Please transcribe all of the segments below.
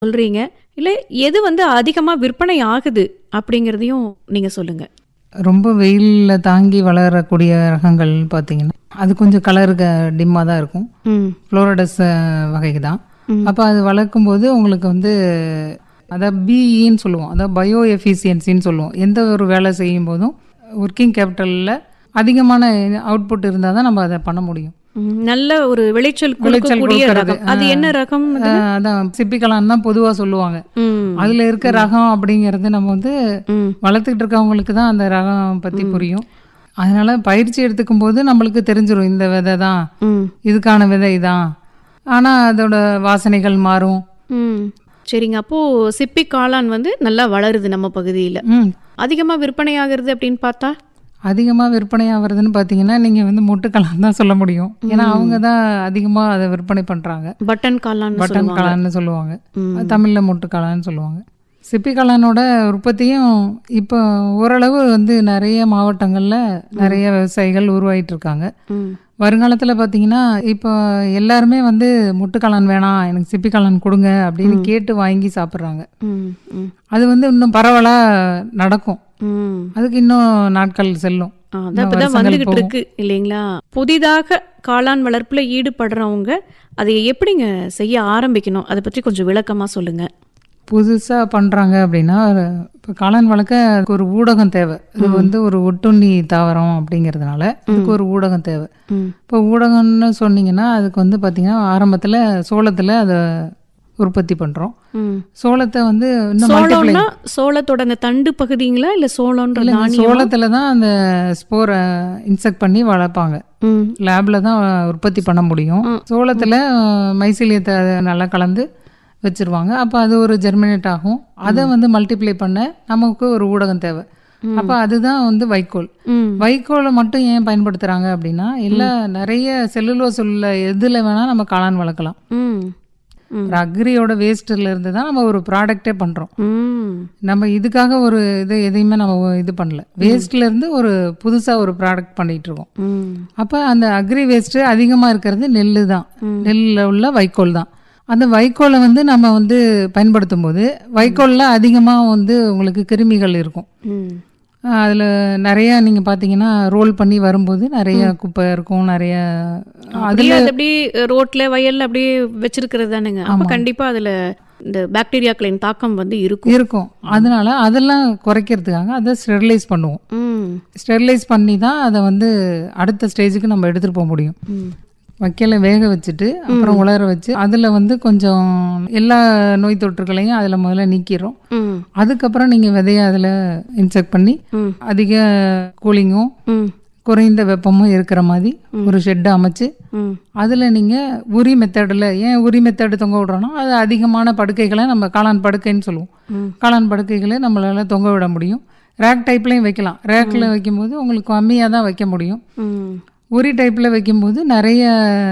சொல்றீங்க இல்ல எது வந்து அதிகமா விற்பனை ஆகுது அப்படிங்கறதையும் நீங்க சொல்லுங்க ரொம்ப வெயிலில் தாங்கி வளரக்கூடிய ரகங்கள் பார்த்தீங்கன்னா அது கொஞ்சம் கலருக்கு டிம்மாக தான் இருக்கும் ம் ஃப்ளோரடஸ் வகை தான் அப்போ அது வளர்க்கும் போது உங்களுக்கு வந்து அதாவது பிஇன்னு சொல்லுவோம் அதாவது பயோ எஃபிசியன்சின்னு சொல்லுவோம் எந்த ஒரு வேலை செய்யும் போதும் ஒர்க்கிங் கேபிட்டலில் அதிகமான அவுட்புட் இருந்தால் தான் நம்ம அதை பண்ண முடியும் ம், நல்ல ஒரு விளைச்சல் விளைச்சல் கொடுக்கக்கூடிய கொடுக்கறது. ரகம் அது என்ன ரகம் அது? அஹ் அதான் சிப்பிக்கலான்னு தான் பொதுவாக சொல்லுவாங்க ம் அதில் இருக்க ரகம் அப்படிங்கிறது நம்ம வந்து ம் வளர்த்துக்கிட்டு இருக்கவங்களுக்கு தான் அந்த ரகம் பற்றி புரியும் அதனால பயிற்சி எடுத்துக்கும் போது நம்மளுக்கு தெரிஞ்சிரும் இந்த விதை தான் ம் இதுக்கான விதை தான் ஆனால் அதோட வாசனைகள் மாறும் ம் சரிங்க அப்போ சிப்பி காளான் வந்து நல்லா வளருது நம்ம பகுதியில ம் அதிகமா விற்பனை ஆகுறது அப்படின்னு பார்த்தா அதிகமாக விற்பனை ஆகுறதுன்னு பார்த்தீங்கன்னா நீங்கள் வந்து முட்டுக்கலான்னு தான் சொல்ல முடியும் ஏன்னா அவங்க தான் அதிகமாக அதை விற்பனை பண்ணுறாங்க பட்டன் காளான் பட்டன் காளான்னு சொல்லுவாங்க ம். தமிழில் முட்டுக்காளான்னு சொல்லுவாங்க சிப்பி காளானோட உற்பத்தியும் இப்போ ஓரளவு வந்து நிறைய மாவட்டங்களில் நிறைய விவசாயிகள் உருவாயிட்டு இருக்காங்க ம் வருங்காலத்தில் பார்த்தீங்கன்னா இப்போ எல்லாருமே வந்து முட்டுக்காளான் வேணாம் எனக்கு சிப்பி காளான் கொடுங்க அப்படின்னு கேட்டு வாங்கி சாப்பிட்றாங்க ம் ம் அது வந்து இன்னும் பரவலாக நடக்கும் ம் அதுக்கு இன்னும் நாட்கள் செல்லும் ஆ, அது இன்னும் அப்பதான் வருஷங்கள் வந்துகிட்டு போகும். இருக்கு இல்லைங்களா புதிதாக காளான் வளர்ப்புல ஈடுபடுறவங்க அதை எப்படிங்க செய்ய ஆரம்பிக்கணும் அதை பற்றி கொஞ்சம் விளக்கமா சொல்லுங்க புதுசாக பண்ணுறாங்க அப்படின்னா இப்போ காளான் வளர்க்க அதுக்கு ஒரு ஊடகம் தேவை இது வந்து ஒரு ஒட்டுண்ணி தாவரம் அப்படிங்கிறதுனால அதுக்கு ஒரு ஊடகம் தேவை ம் இப்போ ஊடகம்னு சொன்னீங்கன்னா அதுக்கு வந்து பார்த்திங்கன்னா ஆரம்பத்தில் சோளத்தில் அதை உற்பத்தி பண்ணுறோம் ம் சோளத்தை வந்து இன்னும் multiply- சோளம்னா சோளத்தோட அந்த தண்டு பகுதிங்களா இல்ல சோளம்ன்ற இல்லைங்க, தானியம் சோளத்துல தான் அந்த ஸ்போரை இன்செக்ட் பண்ணி வளர்ப்பாங்க ம் லேப்ல தான் உற்பத்தி பண்ண முடியும் சோளத்துல மைசிலியத்தை நல்லா கலந்து வச்சிருவாங்க அப்போ அது ஒரு ஜெர்மினேட் ஆகும் அதை வந்து மல்டிப்ளை பண்ண நமக்கு ஒரு ஊடகம் தேவை அப்போ அதுதான் வந்து வைக்கோல் ம் வைக்கோலை மட்டும் ஏன் பயன்படுத்துறாங்க அப்படின்னா எல்லா நிறைய செல்லுலோஸ் உள்ள எதுல வேணா நம்ம காளான் வளர்க்கலாம் ம் ம் ஒரு அக்ரியோட வேஸ்ட்ல இருந்து தான் நம்ம ஒரு ப்ராடக்டே பண்றோம் ம் நம்ம இதுக்காக ஒரு இது எதையுமே நம்ம இது பண்ணல வேஸ்ட்ல இருந்து ஒரு புதுசா ஒரு ப்ராடக்ட் பண்ணிட்டு இருக்கோம் ம் அப்போ அந்த அக்ரி வேஸ்ட்டு அதிகமாக இருக்கிறது நெல் தான் நெல்லில் உள்ள வைக்கோல் தான் அந்த வைக்கோலை வந்து நம்ம வந்து பயன்படுத்தும் போது வைக்கோலில் அதிகமாக வந்து உங்களுக்கு கிருமிகள் இருக்கும் ம் அதில் நிறைய நீங்கள் பார்த்தீங்கன்னா ரோல் பண்ணி வரும்போது நிறைய குப்பை இருக்கும் நிறைய அப்படியே அது அப்படியே ரோட்ல வயல்ல அப்படியே வச்சிருக்கிறது தானுங்க அப்ப கண்டிப்பா அதுல இந்த பாக்டீரியாக்களின் தாக்கம் வந்து இருக்கும் இருக்கும் அதனால அதெல்லாம் குறைக்கிறதுக்காக அதை ஸ்டெரிலைஸ் பண்ணுவோம் ம் ஸ்டெரிலைஸ் பண்ணி தான் அதை வந்து அடுத்த ஸ்டேஜுக்கு நம்ம எடுத்துகிட்டு போக முடியும் ம் வைக்கல வேக வச்சுட்டு அப்புறம் உலர வச்சு அதில் வந்து கொஞ்சம் எல்லா நோய் தொற்றுகளையும் அதில் முதல்ல நீக்கிறோம் ம் அதுக்கப்புறம் நீங்கள் விதைய அதில் இன்செக்ட் பண்ணி ம் அதிக கூலிங்கும் ம் குறைந்த வெப்பமும் இருக்கிற மாதிரி ஒரு ஷெட்டை அமைச்சு ம் அதில் நீங்கள் உரி மெத்தடில் ஏன் உரி மெத்தடு தொங்க விடுறோன்னா அது அதிகமான படுக்கைகளை நம்ம காளான் படுக்கைன்னு சொல்லுவோம் காளான் படுக்கைகளை நம்மளால தொங்க விட முடியும் ரேக் டைப்லையும் வைக்கலாம் ரேக்கில் வைக்கும்போது உங்களுக்கு கம்மியாக தான் வைக்க முடியும் ம் உரி டைப்பில் வைக்கும்போது நிறைய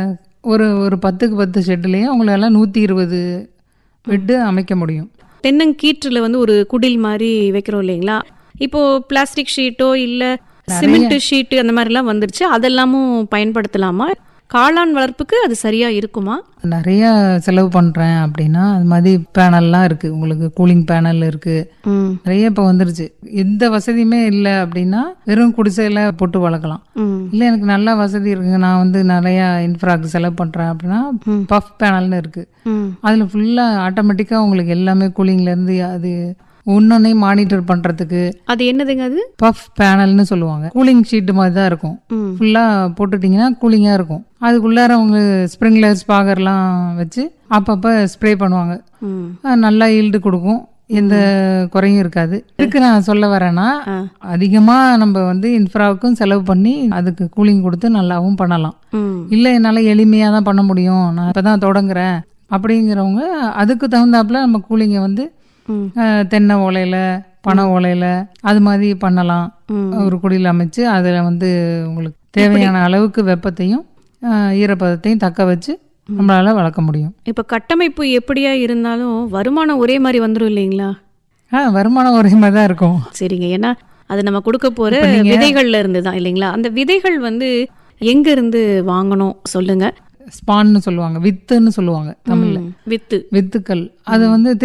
ஒரு ஒரு பத்துக்கு பத்து ஷெட்லேயே உங்களால் நூற்றி இருபது பெட்டு அமைக்க முடியும் தென்னங்கீற்றுல வந்து ஒரு குடில் மாதிரி வைக்கிறோம் இல்லைங்களா இப்போ பிளாஸ்டிக் ஷீட்டோ இல்ல சிமெண்ட் ஷீட்டு அந்த மாதிரிலாம் வந்துருச்சு அதெல்லாமும் பயன்படுத்தலாமா காளான் வளர்ப்புக்கு அது சரியா இருக்குமா நிறைய செலவு பண்ணுறேன் அப்படின்னா அது மாதிரி பேனல்லாம் இருக்குது உங்களுக்கு கூலிங் பேனல் இருக்குது ம் நிறைய இப்போ வந்துருச்சு எந்த வசதியுமே இல்லை அப்படின்னா வெறும் குடிசையில் போட்டு வளர்க்கலாம் ம் இல்லை எனக்கு நல்ல வசதி இருக்குங்க நான் வந்து நிறையா இன்ஃப்ராக்கு செலவு பண்ணுறேன் அப்படின்னா பஃப் பேனல்னு இருக்குது ம் அதில் ஃபுல்லாக ஆட்டோமேட்டிக்காக உங்களுக்கு எல்லாமே கூலிங்லேருந்து அது ஒன்னொன்னையும் மானிட்டர் பண்ணுறதுக்கு அது என்னதுங்க அது பஃப் பேனல்னு சொல்லுவாங்க கூலிங் ஷீட் மாதிரி தான் இருக்கும் ம் ஃபுல்லாக போட்டுட்டிங்கன்னா கூலிங்காக இருக்கும் அதுக்குள்ளார அவங்க ஸ்ப்ரிங்லர் ஸ்பாகர்லாம் வச்சு அப்பப்போ ஸ்ப்ரே பண்ணுவாங்க ம் அஹ் நல்லா ஈல்டு கொடுக்கும் எந்த குறையும் இருக்காது இதுக்கு நான் சொல்ல வரேன்னா ஆ. அதிகமாக நம்ம வந்து இன்ஃப்ராவுக்கும் செலவு பண்ணி அதுக்கு கூலிங் கொடுத்து நல்லாவும் பண்ணலாம் ம் இல்லை என்னால் எளிமையாக தான் பண்ண முடியும் நான் இப்போ தான் தொடங்குறேன் அப்படிங்கிறவங்க அதுக்கு தகுந்தாப்புல நம்ம கூலிங்கை வந்து ம் அஹ், தென்னை ஓலையில் பனை ஓலையில் அது மாதிரி பண்ணலாம் ம். ஒரு குடியில் அமைச்சு அதில் வந்து உங்களுக்கு தேவையான அளவுக்கு வெப்பத்தையும் அஹ், ஈரப்பதத்தையும் தக்க வச்சு நம்மளால வளர்க்க முடியும் இப்போ கட்டமைப்பு எப்படியா இருந்தாலும் வருமானம் ஒரே மாதிரி வந்துடும் இல்லைங்களா ஆ வருமானம் ஒரே மாதிரி தான் இருக்கும் சரிங்க ஏன்னா அது நம்ம கொடுக்க போற விதைகள்ல இருந்து தான் இல்லைங்களா அந்த விதைகள் வந்து எங்க இருந்து வாங்கணும் சொல்லுங்க ஸ்பான்னு சொல்லுவாங்க வித்துன்னு சொல்லுவாங்க தமிழ்ல ம், வித்து வித்துக்கள் அதை வந்து